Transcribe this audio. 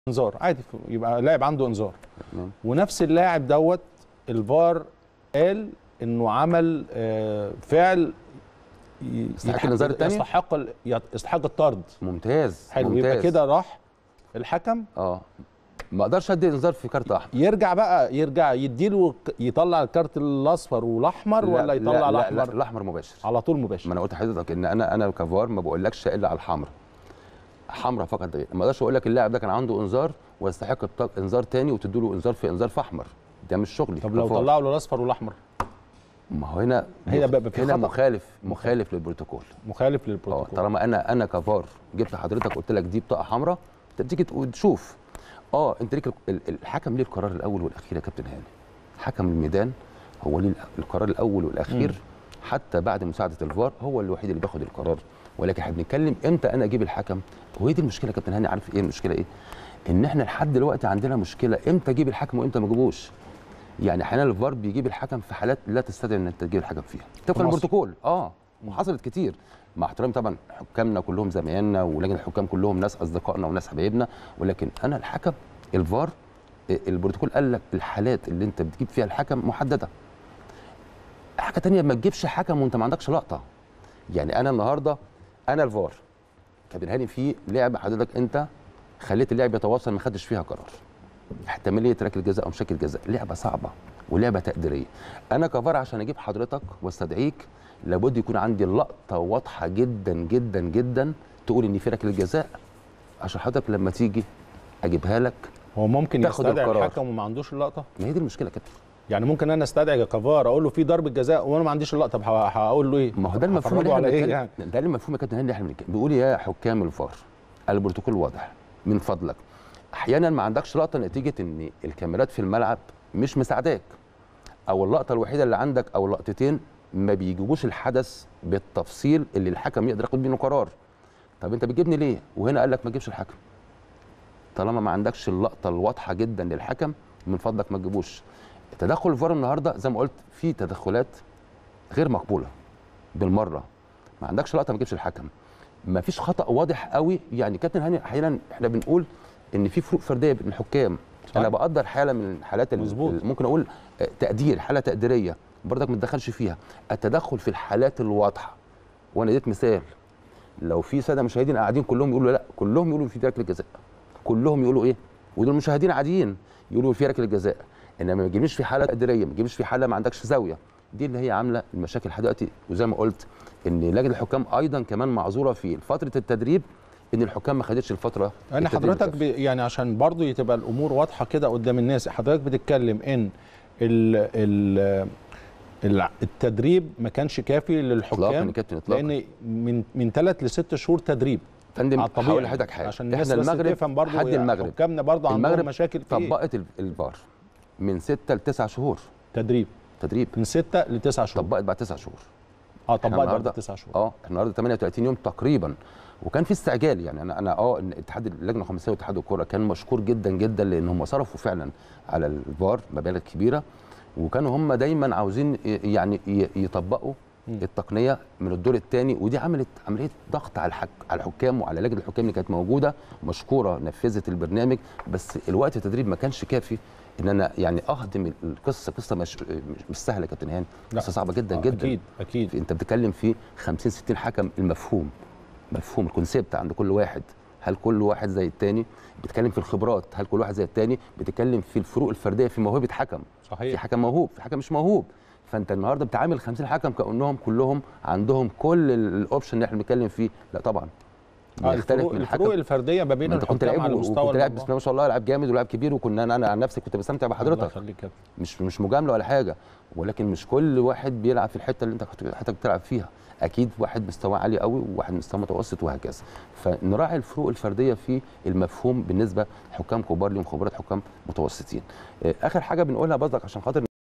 انذار عادي يبقى لاعب عنده انذار تمام. ونفس اللاعب دوت الفار قال انه عمل آه، فعل ي- يستحق يتح- الإنذار التاني؟ يستحق ال- يستحق الطرد ممتاز حلو ممتاز. يبقى كده راح الحكم اه ما اقدرش ادي انذار في كارت احمر يرجع بقى يرجع يديله ك- يطلع الكارت الاصفر والاحمر ولا لا- يطلع لا- لا- الاحمر لا الاحمر مباشر على طول ما مباشر انا قلت لحضرتك ان انا انا كفار ما بقولكش الا على الحمراء حمراء فقط ده ما اقدرش اقول لك اللاعب ده كان عنده انذار ويستحق الط- انذار تاني وتدي له انذار في انذار في احمر ده مش شغلي طب لو كفار. طلعوا له الاصفر والاحمر ما هو هنا هنا بقى في هنا خطأ. مخالف مخالف للبروتوكول مخالف اه للبروتوكول طالما انا انا كفار جبت حضرتك قلت لك دي بطاقه حمراء انت بتيجي تقول- تشوف اه انت ليك ال- ال- الحكم ليه القرار الاول والاخير يا كابتن هاني حكم الميدان هو ليه القرار الاول والاخير مم. حتى بعد مساعده الفار هو الوحيد اللي بياخد القرار ولكن احنا بنتكلم امتى انا اجيب الحكم وهي دي المشكله يا كابتن هاني عارف ايه المشكله ايه ان احنا لحد دلوقتي عندنا مشكله امتى اجيب الحكم وامتى ما اجيبوش يعني احيانا الفار بيجيب الحكم في حالات لا تستدعي ان انت تجيب الحكم فيها طبقا مصر. البروتوكول اه وحصلت كتير مع احترامي طبعا حكامنا كلهم زمايلنا ولجنه الحكام كلهم ناس اصدقائنا وناس حبايبنا ولكن انا الحكم الفار آه، البروتوكول قال لك الحالات اللي انت بتجيب فيها الحكم محدده حاجه تانية ما تجيبش حكم وانت ما عندكش لقطه يعني انا النهارده انا الفار كابتن هاني في لعبه حضرتك انت خليت اللعب يتواصل ما خدش فيها قرار احتماليه ركله جزاء او مشاكل جزاء لعبه صعبه ولعبه تقديريه انا كفار عشان اجيب حضرتك واستدعيك لابد يكون عندي اللقطه واضحه جدا جدا جدا تقول ان في ركله جزاء عشان حضرتك لما تيجي اجيبها لك هو ممكن تاخد يستدعي القرار. الحكم وما عندوش اللقطه ما هي دي المشكله كده يعني ممكن انا استدعي كفار اقول له في ضربه جزاء وانا ما عنديش اللقطه طب ه- هقول له ايه ما هو ده المفهوم هفرجه اللي احنا على ايه بنتكلم- يعني ده المفهوم يا كابتن هاني اللي احنا بنتكلم بيقول يا حكام الفار البروتوكول واضح من فضلك احيانا ما عندكش لقطه نتيجه ان الكاميرات في الملعب مش مساعداك او اللقطه الوحيده اللي عندك او اللقطتين ما بيجيبوش الحدث بالتفصيل اللي الحكم يقدر ياخد منه قرار طب انت بتجيبني ليه وهنا قال لك ما تجيبش الحكم طالما ما عندكش اللقطه الواضحه جدا للحكم من فضلك ما تجيبوش تدخل الفار النهارده زي ما قلت في تدخلات غير مقبوله بالمره ما عندكش لقطه ما تجيبش الحكم ما فيش خطا واضح قوي يعني كابتن هاني احيانا احنا بنقول ان في فروق فرديه بين الحكام صح. انا بقدر حاله من الحالات ال- مظبوط. ال- ممكن اقول آه، تقدير حاله تقديريه برضك ما تدخلش فيها التدخل في الحالات الواضحه وانا اديت مثال لو في ساده مشاهدين قاعدين كلهم يقولوا لا كلهم يقولوا في ركله جزاء كلهم يقولوا ايه ودول مشاهدين عاديين يقولوا في ركله جزاء انما ما تجيبنيش في حاله تقديريه ما تجيبنيش في حاله ما عندكش زاويه دي اللي هي عامله المشاكل لحد دلوقتي وزي ما قلت ان لجنه الحكام ايضا كمان معذوره في فتره التدريب ان الحكام ما خدتش الفتره انا التدريب حضرتك ب... الكافية. يعني عشان برضو تبقى الامور واضحه كده قدام الناس حضرتك بتتكلم ان ال... ال... الع- التدريب ما كانش كافي اطلاقا للحكام يا كابتن اطلاقا لان من من ثلاث لست شهور تدريب فندم على الطبيعي هقول لحضرتك حاجه عشان الناس احنا بس المغرب تفهم برضو حد المغرب حكامنا برضو عندهم المغرب مشاكل في إيه؟ طبقت ال- الفار من ستة لتسع شهور تدريب تدريب من ستة لتسع شهور طبقت بعد تسع شهور اه إحنا طبقت بعد النهاردة- تسع شهور اه احنا النهارده 38 يوم تقريبا وكان في استعجال يعني انا انا اه إن اتحاد اللجنه الخماسيه واتحاد الكوره كان مشكور جدا جدا لان هم صرفوا فعلا على الفار مبالغ كبيره وكانوا هم دايما عاوزين ي- يعني ي- يطبقوا مم. التقنيه من الدور الثاني ودي عملت عمليه ضغط على الحك على الحكام وعلى لجنه الحكام اللي كانت موجوده مشكوره نفذت البرنامج بس الوقت التدريب ما كانش كافي ان انا يعني اهضم القصه قصه مش مش, مش سهله يا كابتن هاني لا. قصه صعبه جدا آه، جدا اكيد اكيد انت بتتكلم في 50 60 حكم المفهوم مفهوم الكونسيبت عند كل واحد هل كل واحد زي التاني بتتكلم في الخبرات هل كل واحد زي التاني بتتكلم في الفروق الفرديه في موهبه حكم في صحيح حكم موهوب في حكم مش موهوب فانت النهارده بتعامل 50 حكم كانهم كلهم عندهم كل ال- الاوبشن اللي احنا بنتكلم فيه لا طبعا آه بيختلف الفروق, من الفروق الحكم الفرديه ما بين ما انت كنت الحكام لاعب على مستوى وكنت لاعب بسم المباراة. الله ما شاء الله لاعب جامد ولاعب كبير وكنا انا انا عن نفسي كنت بستمتع الله بحضرتك يخليك كده مش مش مجامله ولا حاجه ولكن مش كل واحد بيلعب في الحته اللي انت حضرتك بتلعب فيها اكيد واحد مستواه عالي قوي وواحد مستواه متوسط وهكذا فنراعي الفروق الفرديه في المفهوم بالنسبه لحكام كبار ليهم خبرات حكام متوسطين آه، اخر حاجه بنقولها برضك عشان خاطر